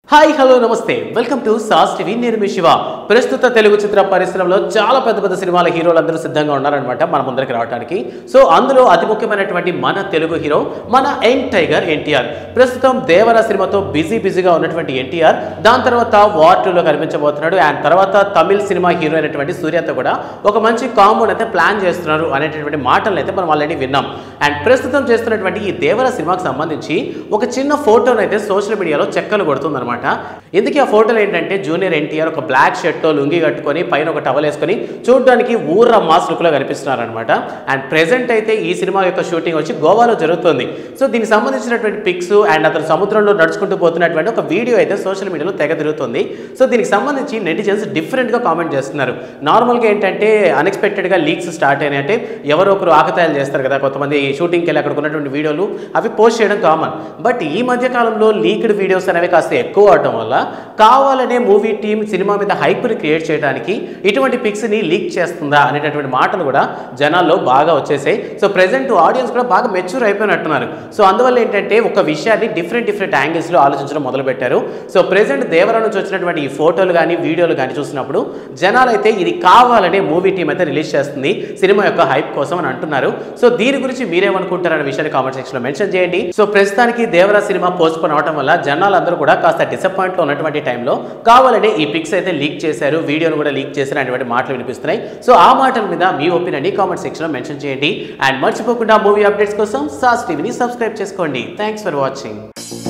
hi hello నమస్తే welcome to SAS TV నేను మీ శివ ప్రస్తుత తెలుగు చిత్ర పరిశ్రమలో చాలా పెద్ద పెద్ద సినిమాల హీరోలు అందరూ సిద్ధంగా ఉన్నారనమాట మన ముందరికి రావడానికి సో అందులో అతి ముఖ్యమైనటువంటి మన తెలుగు హీరో మన యంగ్ టైగర్ ఎన్టీఆర్ ప్రస్తుతం దేవర సినిమాతో బిజీ బిజీగా ఉన్నటువంటి ఎన్టీఆర్ దాని తర్వాత వార్ టూలో కనిపించబోతున్నాడు అండ్ తర్వాత తమిళ్ సినిమా హీరో అయినటువంటి సూర్యతో కూడా ఒక మంచి కాంబోన్ అయితే ప్లాన్ చేస్తున్నారు అనేటటువంటి మాటలను అయితే మనం ఆల్రెడీ విన్నాం అండ్ ప్రస్తుతం చేస్తున్నటువంటి ఈ దేవర సినిమాకి సంబంధించి ఒక చిన్న ఫోటోను అయితే సోషల్ మీడియాలో చెక్కలు కొడుతుందన్నమాట ఇందుకే ఆ ఫోటోలు ఏంటంటే జూనియర్ ఎన్టీఆర్ ఒక బ్లాక్ షర్ట్ లుంగి కట్టుకొని పైన ఒక టవల్ వేసుకొని చూడడానికి ఊర్ర మాస్ లుక్లో కనిపిస్తున్నారు అనమాట అండ్ ప్రెసెంట్ అయితే ఈ సినిమా యొక్క షూటింగ్ వచ్చి గోవాలో జరుగుతుంది సో దీనికి సంబంధించినటువంటి పిక్స్ అండ్ అతను సముద్రంలో నడుచుకుంటూ పోతున్నటువంటి ఒక వీడియో అయితే సోషల్ మీడియాలో తెగ తిరుగుతుంది సో దీనికి సంబంధించి నెటిజన్స్ డిఫరెంట్గా కామెంట్ చేస్తున్నారు నార్మల్గా ఏంటంటే అన్ఎక్స్పెక్టెడ్గా లీక్స్ స్టార్ట్ అయినాయి అంటే ఎవరో ఒకరు ఆకతాయాలు చేస్తారు కదా కొంతమంది షూటింగ్కి వెళ్ళి అక్కడ ఉన్నటువంటి వీడియోలు అవి పోస్ట్ చేయడం కామన్ బట్ ఈ మధ్య కాలంలో లీక్డ్ వీడియోస్ అనేవి కాస్త ఎక్కువ అవడం వల్ల కావాలనే మూవీ టీం సినిమా మీద హైప్ని క్రియేట్ చేయడానికి ఇటువంటి పిక్స్ని లీక్ చేస్తుందా అనేటటువంటి మాటలు కూడా జనాల్లో బాగా వచ్చేసాయి సో ప్రెసెంట్ ఆడియన్స్ కూడా బాగా మెచ్యూర్ అయిపోయినట్టున్నారు సో అందువల్ల ఏంటంటే ఒక విషయాన్ని డిఫరెంట్ డిఫరెంట్ యాంగిల్స్లో ఆలోచించడం మొదలుపెట్టారు సో ప్రెసెంట్ దేవరా నుంచి వచ్చినటువంటి ఈ ఫోటోలు కానీ వీడియోలు కానీ చూసినప్పుడు జనాలు అయితే ఇది కావాలనే మూవీ టీం అయితే రిలీజ్ చేస్తుంది సినిమా యొక్క హైప్ కోసం అని అంటున్నారు సో దీని గురించి మీరేమనుకుంటారనే విషయాన్ని కామెంట్ సెక్షన్లో మెన్షన్ చేయండి సో ప్రస్తుతానికి దేవరా సినిమా పోస్ట్ పోన్ అవడం వల్ల జనాలందరూ కూడా కాస్త డిసప్పాయింట్లో ఉన్నటువంటి టైంలో కావాలనే ఈ పిక్స్ అయితే లీక్ చేశారు వీడియోను కూడా లీక్ చేశారు అనేటువంటి మాటలు వినిపిస్తున్నాయి సో ఆ మాటల మీద మీ ఒపీనియన్ కామెంట్ సెక్షన్లో మెన్షన్ చేయండి అండ్ మర్చిపోకుండా మూవీ అప్డేట్స్ కోసం సాస్ టీవీని సబ్స్క్రైబ్ చేసుకోండి థ్యాంక్స్ ఫర్ వాచింగ్